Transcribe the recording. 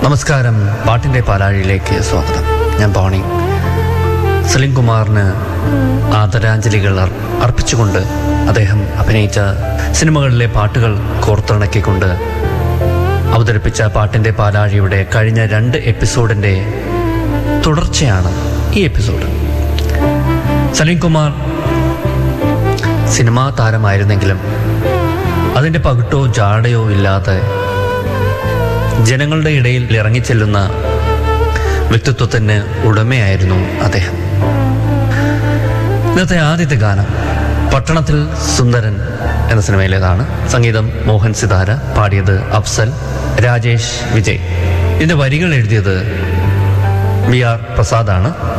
നമസ്കാരം പാട്ടിൻ്റെ പാലാഴിയിലേക്ക് സ്വാഗതം ഞാൻ പോണി സലിം കുമാറിന് ആദരാഞ്ജലികൾ അർ- അർപ്പിച്ചുകൊണ്ട് അദ്ദേഹം അഭിനയിച്ച സിനിമകളിലെ പാട്ടുകൾ കോർത്തിണക്കിക്കൊണ്ട് അവതരിപ്പിച്ച പാട്ടിൻ്റെ പാലാഴിയുടെ കഴിഞ്ഞ രണ്ട് എപ്പിസോഡിൻ്റെ തുടർച്ചയാണ് ഈ എപ്പിസോഡ് സലീം കുമാർ സിനിമാ താരമായിരുന്നെങ്കിലും അതിൻ്റെ പകിട്ടോ ജാടയോ ഇല്ലാതെ ജനങ്ങളുടെ ഇടയിൽ ഇറങ്ങിച്ചെല്ലുന്ന വ്യക്തിത്വത്തിന് ഉടമയായിരുന്നു അദ്ദേഹം ഇന്നത്തെ ആദ്യത്തെ ഗാനം പട്ടണത്തിൽ സുന്ദരൻ എന്ന സിനിമയിലേതാണ് സംഗീതം മോഹൻ സിതാര പാടിയത് അഫ്സൽ രാജേഷ് വിജയ് ഇതിന്റെ വരികൾ എഴുതിയത് വി ആർ പ്രസാദാണ്